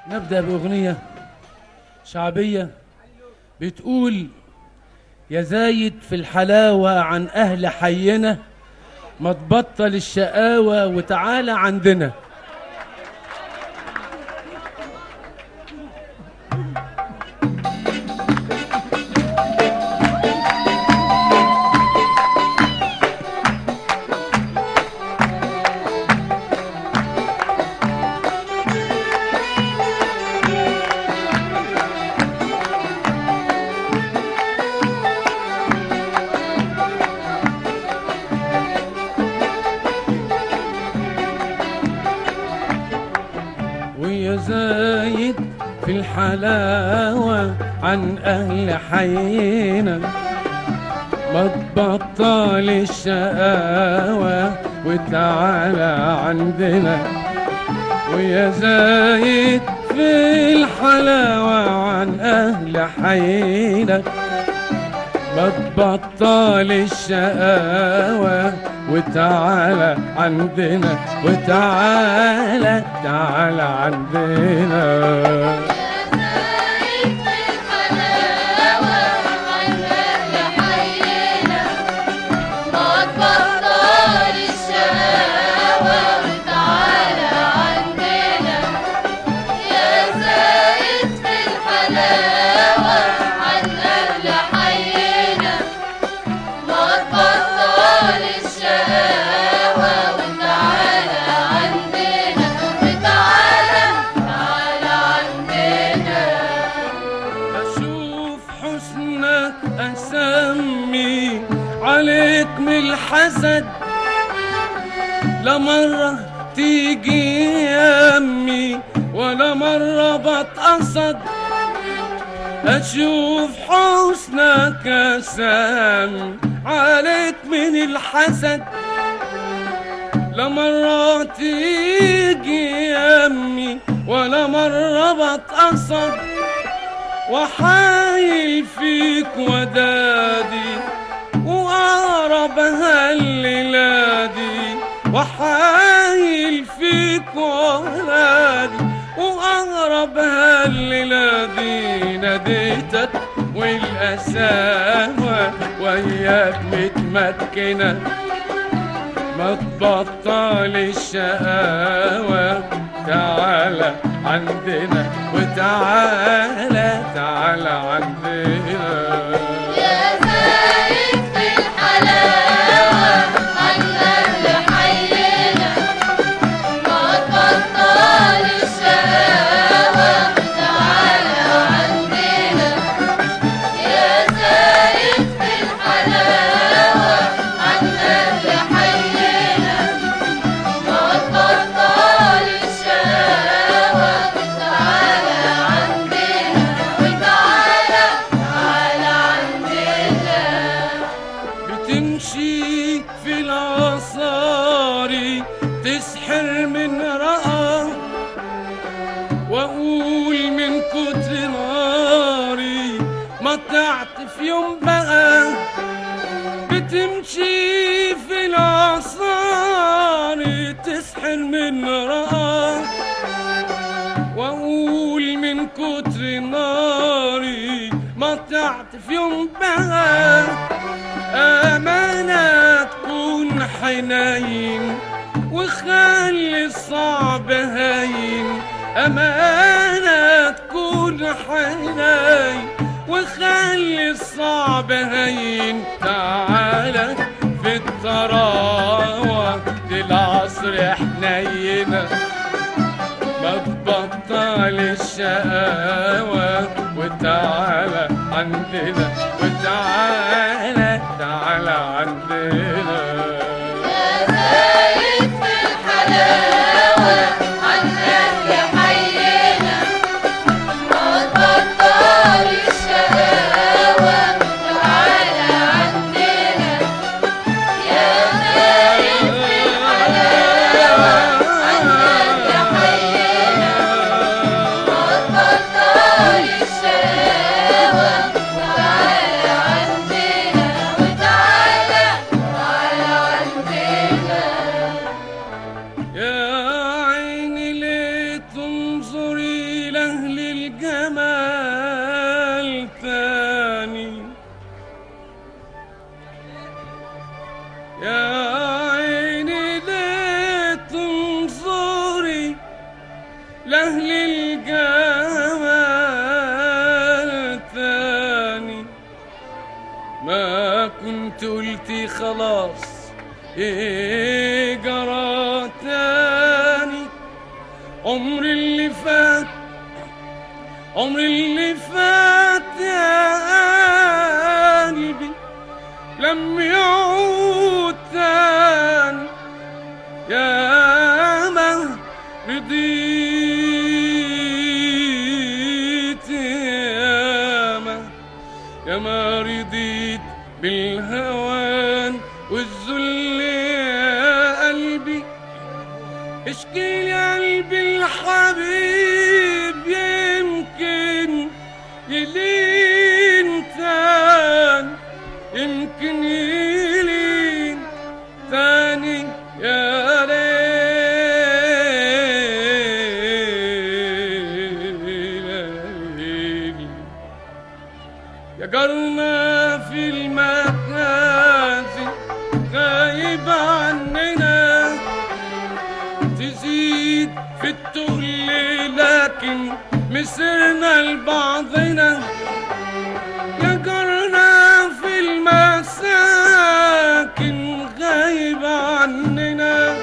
نبدأ بأغنية شعبية بتقول يا زايد في الحلاوة عن أهل حينا ما تبطل الشقاوة وتعالى عندنا ويا زايد في الحلاوة عن أهل حينا ما تبطل الشقاوة وتعالى عندنا ويا زايد في الحلاوة عن أهل حينا ما تبطل الشقاوة وتعالى عندنا وتعالى تعالى عندنا أشوف حسنك أسمي عليك من الحسد لا مرة تيجي يمي ولا مرة بتقصد أشوف حسنك أسمي عليك من الحسد لا مرة تيجي يمي ولا مرة بتقصد وحايل فيك ودادي وأقرب هالليلادي وحايل فيك ولادي وأقرب هالليلادي ناديتك والأسامة وياك متمكنة ما تبطل الشقاوة تعالى عندنا وتعالى تعالى عندنا بتمشي في العصاري تسحر من رأى واقول من كتر ناري ما طلعت في يوم بقى بتمشي في العصاري تسحر من رأى واقول من كتر ناري ما طلعت في يوم بقى أمانة تكون حنين وخلي الصعب هين أمانة تكون حنين وخلي الصعب هين تعالى في الطراوة دي العصر حنينة ما تبطل الشقاوة وتعالى عندنا وتعالى تعالى عندنا الشقاوة جمال تاني يا عيني ليه تنظري لأهل الجمال تاني ما كنت قلتي خلاص ايه جرى تاني عمر اللي فات عمر اللي فات يا قلبي لم يعود تاني يا ما رضيت يا ما يا ما رضيت بالهوان والذل يا قلبي اشكي لي قلبي الحبيب يمكن يلين تاني يمكن يلين تاني يا ليل يا جارنا في المكازي غايب عننا تزيد في التقل لكن مسرنا لبعضنا يا جارنا في المساكن غايب عننا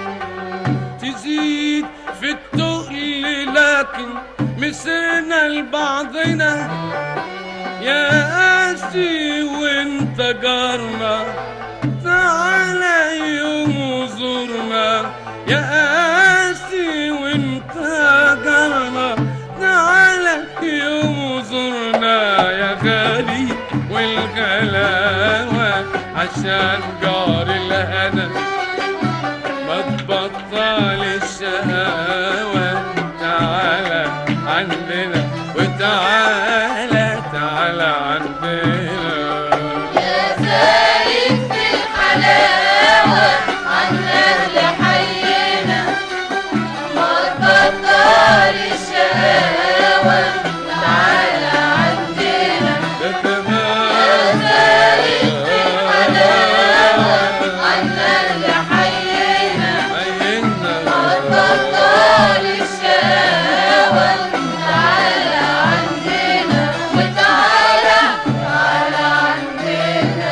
تزيد في التقل لكن مسرنا لبعضنا يا قاسي وانت جارنا تعالى يوم زورنا يا قاسي وانت جارنا تعالى يوم زورنا يا غالي والغلاوة عشان جار الهنا ما تبطل الشهوة تعالى عندنا وتعالى تعالى عندنا يا زايد في الحلاوة عن أهل حينا ما تبطل الشقاوة تعالى عندنا ده يا تمام زايد في الحلاوة عن أهل حينا عينا ما تبطل الشقاوة تعالى عندنا وتعالى تعالى عندنا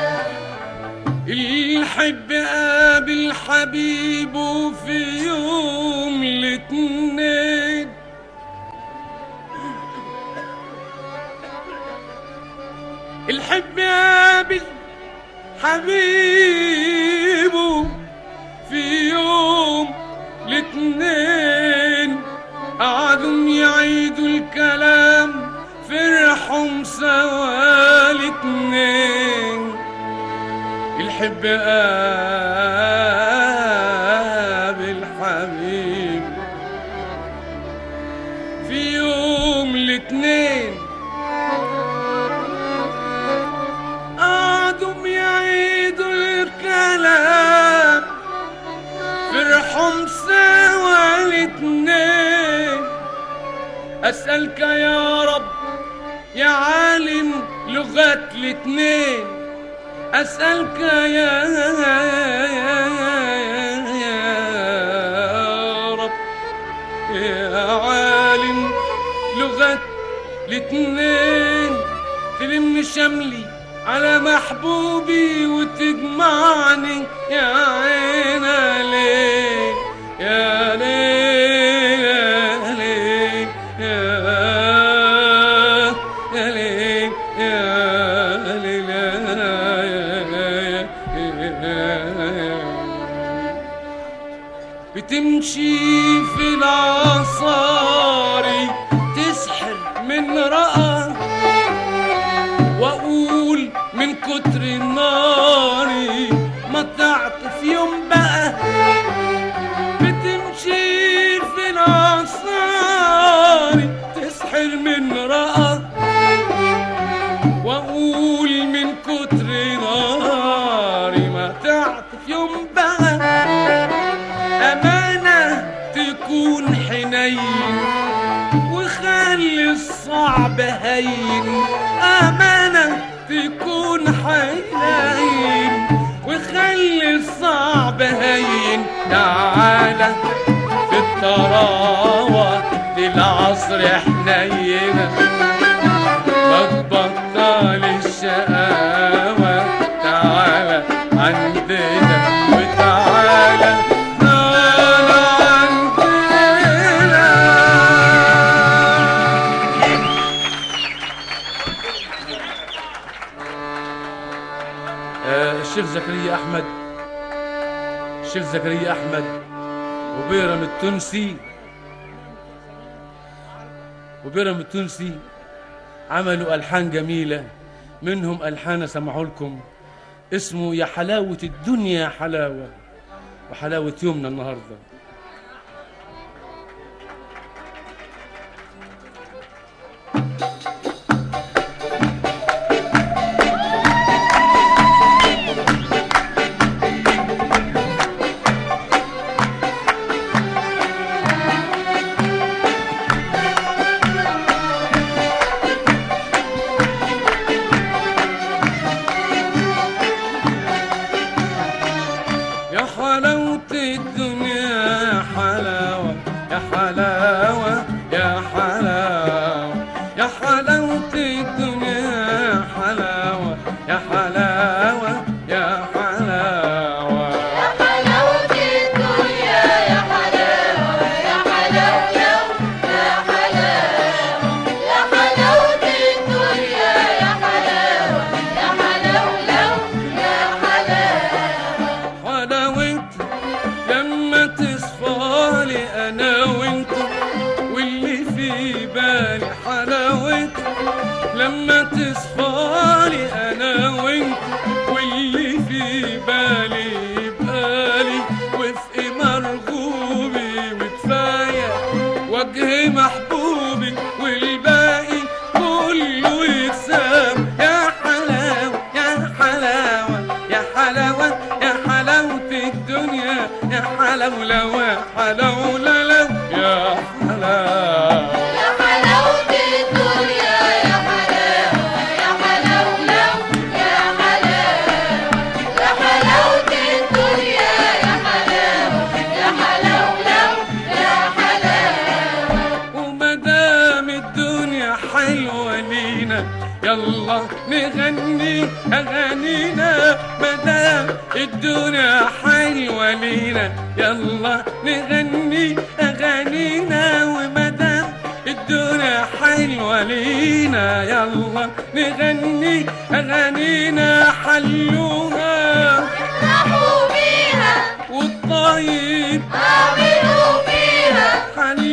الحب قابل حبيبه في يوم الاتنين الحب قابل حبيبه في يوم الاتنين قعدوا يعيدوا الكلام فرحوا سوا الاتنين الحب قابل حبيب في يوم الاتنين قعدوا يعيدوا الكلام فرحهم سوا الاتنين أسألك يا رب يا عالم لغات الاتنين أسألك يا رب يا عالم لغة الاتنين تلم شملي على محبوبي وتجمعني يا عين ليه يا ليه يا ليه يا يا ليه يا ليه يا بتمشي في العصاري تسحر من رأى واقول من كتر ناري ما تعطف يوم بقى بتمشي في العصاري تسحر من رأى واقول من كتر ناري ما تعطف يوم بقى أمانة تكون حنين وخايف وخلي الصعب هين أمانة تكون حنين وخلي الصعب هين تعالى في الطراوة للعصر حنينة ما تبطل الشقاوة تعالى عندنا وتعالى تعالى عندنا آه، الشيخ زكريا احمد الشيخ زكريا احمد وبيرم التونسي وبيرم التونسي عملوا الحان جميله منهم الحان سمعوا لكم اسمه يا حلاوه الدنيا يا حلاوه وحلاوه يومنا النهارده يا حلاوة الدنيا يا حلاوة يا حلاوة يا حلاوة يا حلاوة الدنيا يا حلاوة يا حلاوة يا حلاوة يا حلاوة الدنيا يا حلاوة يا حلاوة يا حلاوة يا حلاوة الدنيا يا حلاوة يا حلاوة يا حلاوة حلاوة لما تصفالي انا وانت واللي في بالي حلاوة لما تصفالي انا وانت واللي في بالي يبقالي وفق مرغوبي وكفايه وجه محبوبي والباقي كله يتسام يا حلاوه يا حلاوه يا حلاوه يا حلاوه الدنيا يا حلاوه لو يا حلاوه لا لو يا حلاوه يا حلاوة الدنيا يا حلاوة يا حلاوة يا حلاوة يا حلاوة الدنيا يا حلاوة يا حلاوة يا حلاوة وما دام الدنيا حلوة لينا يلا نغني أغانينا ما دام الدنيا حلوة لينا يلا نغني أغانينا وما دام الدنيا حلوة لينا يلا نغني أغانينا حلوها افرحوا بيها والطيب اعملوا بيها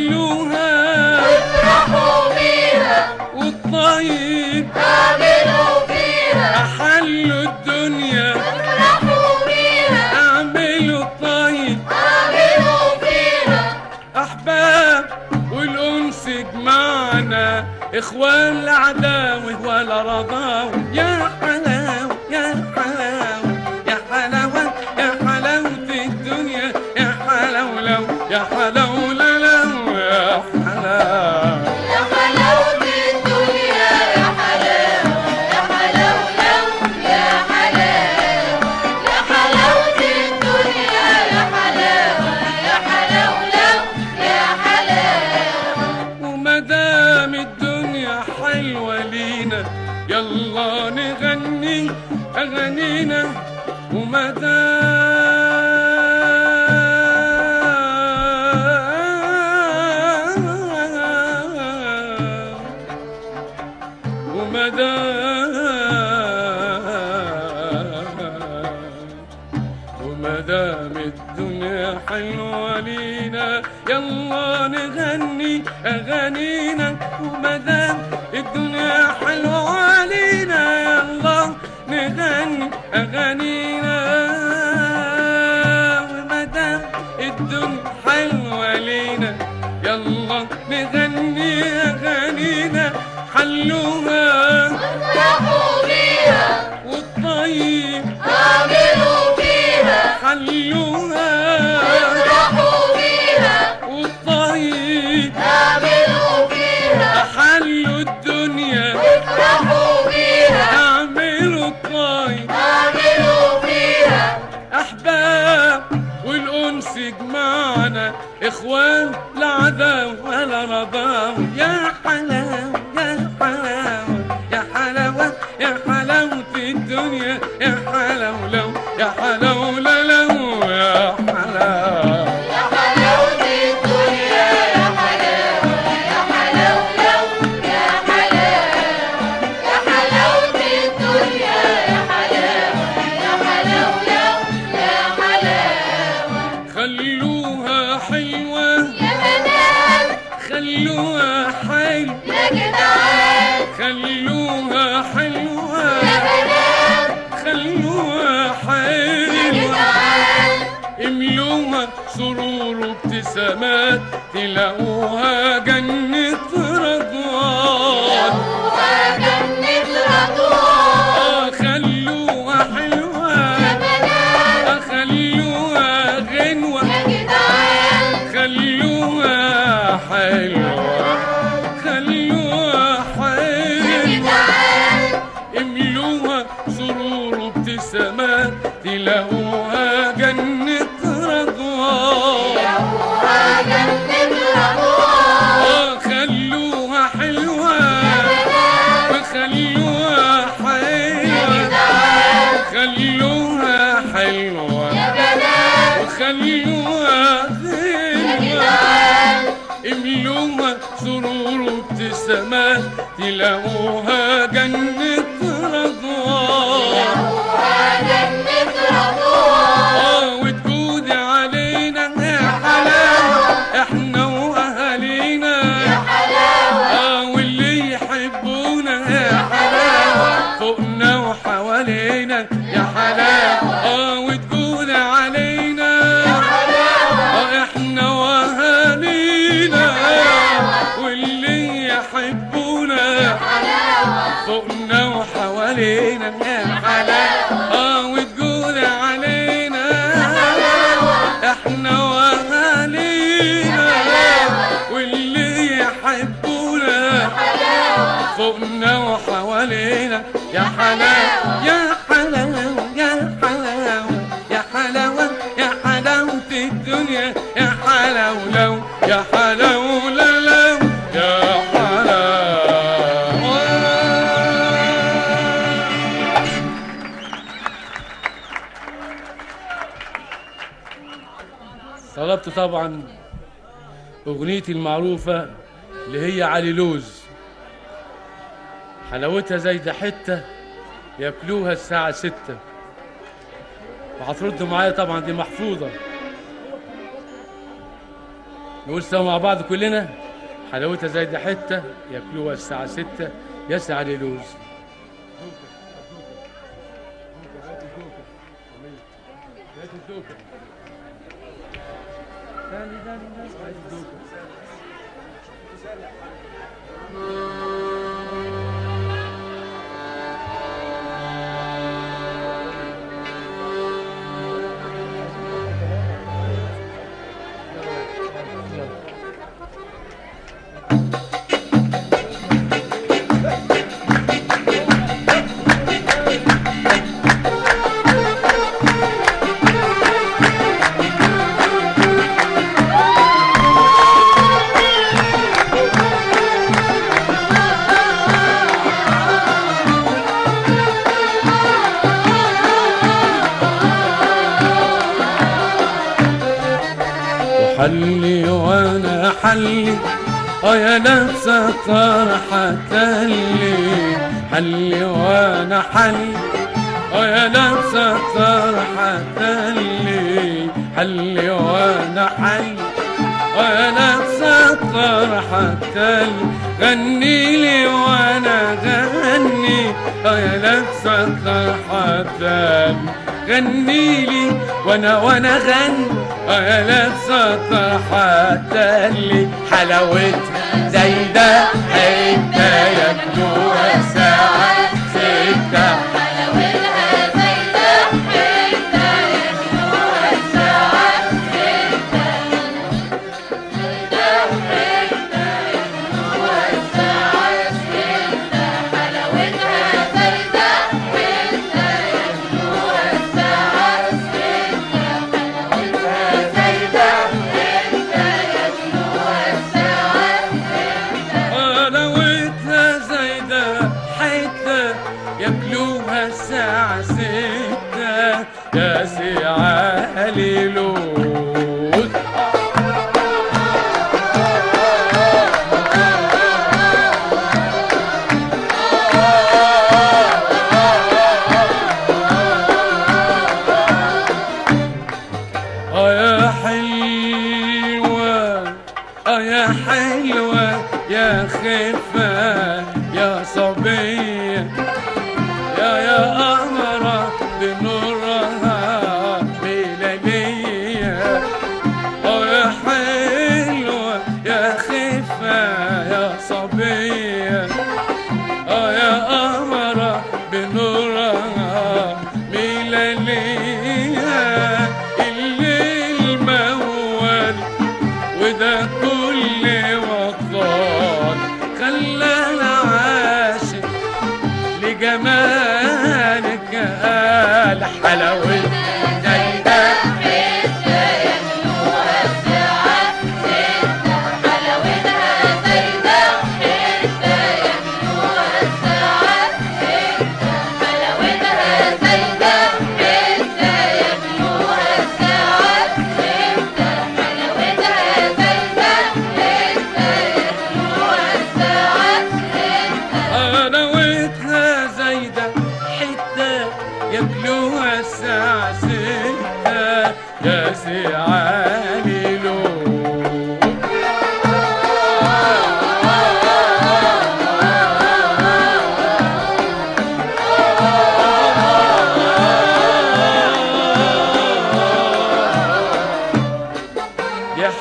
حلوها افرحوا بيها والطيب اعملوا بيها أحلوا الدنيا افرحوا بيها أعملوا الطيب اعملوا بيها أحباب والأنس جمعنا إخوان لا عداوة ولا رضاوة يا حلاوة يا حلاوة يا حلاوة يا حلاوة الدنيا يا حلاوة لو يا حلاوة لا لو يا حلاوة يا حلاوة الدنيا يا حلاوة يا حلاوة يا حلاوة يا حلاوة الدنيا يا حلاوة يا حلاوة يا حلاوة وما دام الدنيا حلوة لينا يلا نغني أغانينا وما دام وما دام وما دام الدنيا حلوة لينا يلا نغني أغانينا وما دام الدنيا حلوة لينا يلا نغني أغانينا وما دام الدنيا حلوة لينا يلا نغني أغانينا حلوها افرحوا بيها والطيب اعملوا بيها حلوها افرحوا بيها والطيب اعملوا بيها ولا عذاب ولا رضا يا حلاوة يا حلاوة يا حلاوة يا حلاوة الدنيا يا حلاوة لو يا حلاوة لا لو يا حلاوة يا حلاوة الدنيا يا حلاوة يا حلاوة يا حلاوة يا حلاوة الدنيا يا حلاوة يا حلاوة يا حلاوة خلوها حلوة يا بنات خلوها حلوة يا جدعان خلوها حلوة يا بنات خلوها يا حلوة جدعان املوها سرور وابتسامات تلاقوها جنة رضوان هو جنة رضوان آه خلوها حلوة يا بنات آه خلوها غنوة يا جدعان خلوها حلوة خلوها يا حلوة جدعان املوها سرور وابتسامات تلاقوها جنة رضوان هو جنة رضوان آه خلوها حلوة وخلوها حلوة خلوها حلوة يا بنات وخلوها غنوة املوها سرور وابتسامات تلاقوها جنة رضوان جنة رضوان اه وتجود علينا يا حلاوة احنا واهالينا يا حلاوة اه واللي يحبونا يا حلاوة فوقنا وحوالينا يا حلاوة اه وتجود علينا اه احنا واهالينا واللي يحبونا حلاوة فوقنا وحوالينا يا حلاوة اه وتقول علينا احنا واهالينا واللي يحبونا فوقنا وحوالينا يا حلاوة يا حلاوة يا حلاوة يا حلاوة يا حلاوة الدنيا يا حلاوة لو يا حلاوة لا لو يا حلاوة طلبت طبعا اغنيتي المعروفة اللي هي علي لوز حلاوتها زي ده حتة ياكلوها الساعة ستة وهتردوا معايا طبعا دي محفوظة نقول سوا مع بعض كلنا حلاوتها زي ده حتة ياكلوها الساعة ستة يا علي لوز وحلي وانا حلي اه يا نفسك فرحة تلي حلي وانا حلي اه يا نفسك فرحة تلي حلي وانا حلي اه يا نفسك فرحة تلي غني لي وانا غني اه يا نفسك فرحة تلي غني لي وانا وانا غني اه نفسك فرحة لي حلاوتها زي ده حتة ياكلوها الساعة ستة حلاوتها زي ده حتة ياكلوها الساعة ستة زي ده حتة ياكلوها الساعة ستة حلاوتها زي ده حتة ياكلوها الساعة ستة حلاوتها زي ده حتة عليلوت اه يا حلوة اه يا حلوة يا خفة يا صبية يا يا قمرة بنورها ميلانية اه يا حلوة يا خفة يا صبية اه يا قمرة بنورها ميلانية الليل موال وده كل وطن خلانا عاشق لجمالك قال حلاوتك زايدة حلاوتها زايدة حتة ياكلوها الساعة ستة يا سي علي لو يا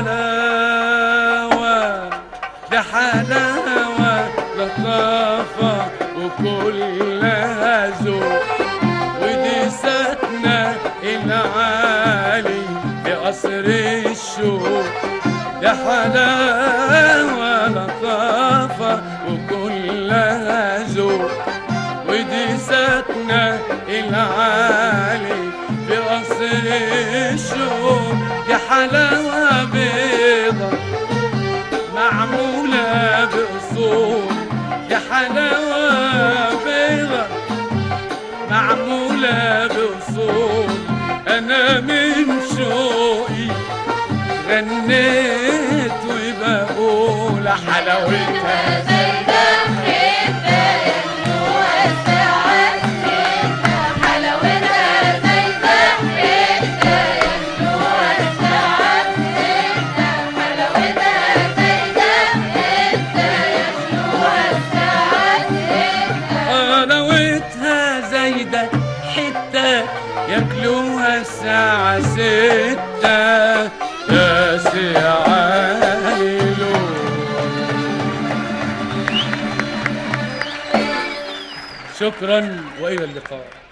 حلاوة ده حلاوة لطافة وكلها ذوق ودي سكنة العالي بقصر الشوق يا حلاوة لطافة وكلها ذوق ودي سكنة العالي بقصر الشوق يا حلاوة بيضة معمولة بأصول يا حلاوة بيضة معمولة بأصول أنا من شوقي غنيت وبقول حلاوتها حلاوتها زايدة حتة ياكلوها الساعة ستة يا سي عايلو شكرا وإلى اللقاء